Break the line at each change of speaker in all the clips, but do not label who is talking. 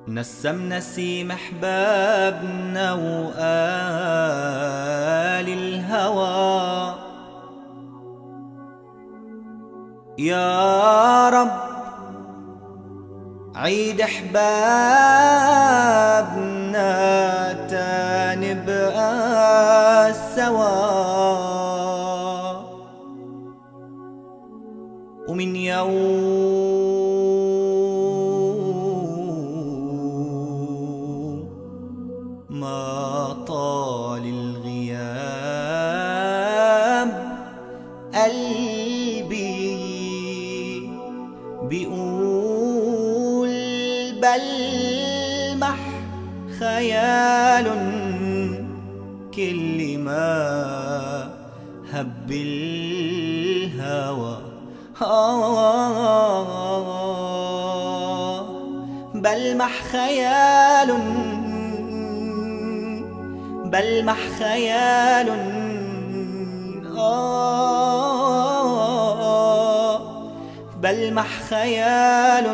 نسم نسيم احبابنا وآل الهوى يا رب عيد احبابنا تنبقى سوا ومن يوم ما طال الغياب قلبي بيقول بلمح خيال كل ما هب الهوى بلمح خيال بلمح خيال بلمح خيال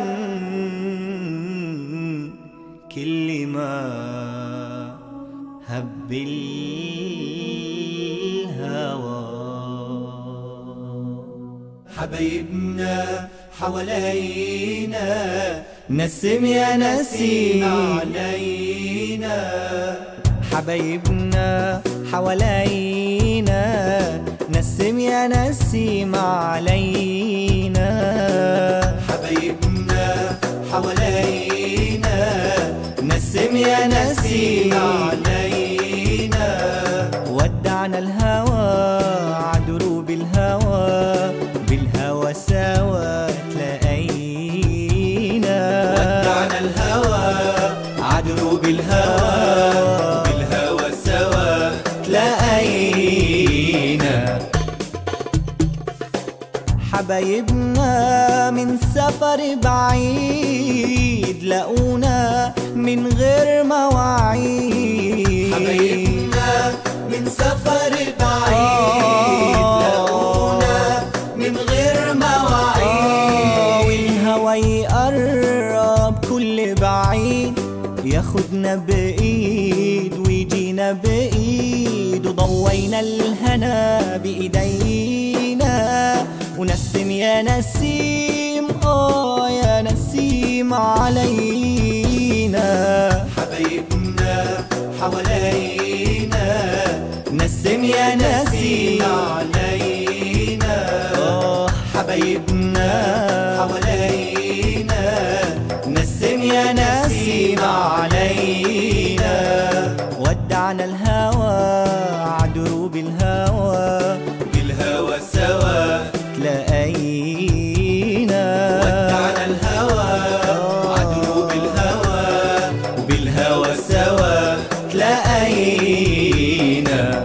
كل ما هب الهوى
حبايبنا حوالينا
نسم يا نسيم
علينا
حبايبنا حوالينا نسم يا نسيم علينا
حبايبنا حوالينا
نسم يا نسيم
علينا
ودعنا الهوى عدروب الهوى بالهوى سوا تلاقينا
ودعنا الهوى عدروب الهوى بالهوى سوا
تلاقينا حبايبنا من سفر بعيد لقونا من غير مواعيد
حبايبنا من سفر بعيد لقونا من غير مواعيد
والهوى يقرب كل بعيد ياخدنا بإيد ويجينا بإيد وضوينا الهنا بإيدينا ونسم يا نسيم آه يا نسيم علينا
حبايبنا حوالينا
نسم يا نسيم
علينا
آه حبايبنا
حوالينا
نسم يا نسيم علينا ودعنا الهوى عدروب الهوى
بالهوى سوا
تلاقينا
ودعنا الهوى عدروب الهوى بالهوى سوا
تلاقينا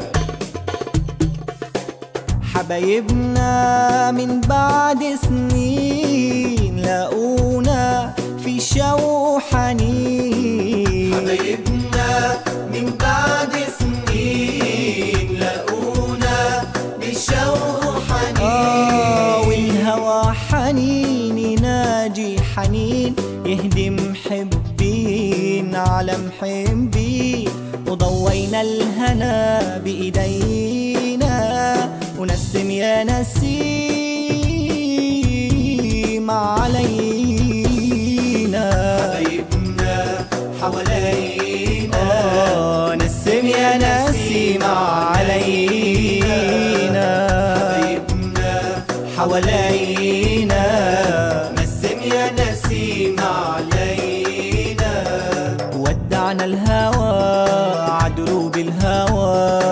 حبايبنا من بعد سنين لقونا في شوق حنين
حبايبنا من بعد سنين لقونا بشوق
آه
حنين
والهوى حنين يناجي حنين يهدي محبين على محبين وضوينا الهنا بإيدينا ونسم يا نسيم علينا
حبايبنا حوالينا
آه نسم يا نسيم علينا
حبايبنا
حوالينا
نسم يا نسيم علينا
ودعنا الهوى عدروب الهوى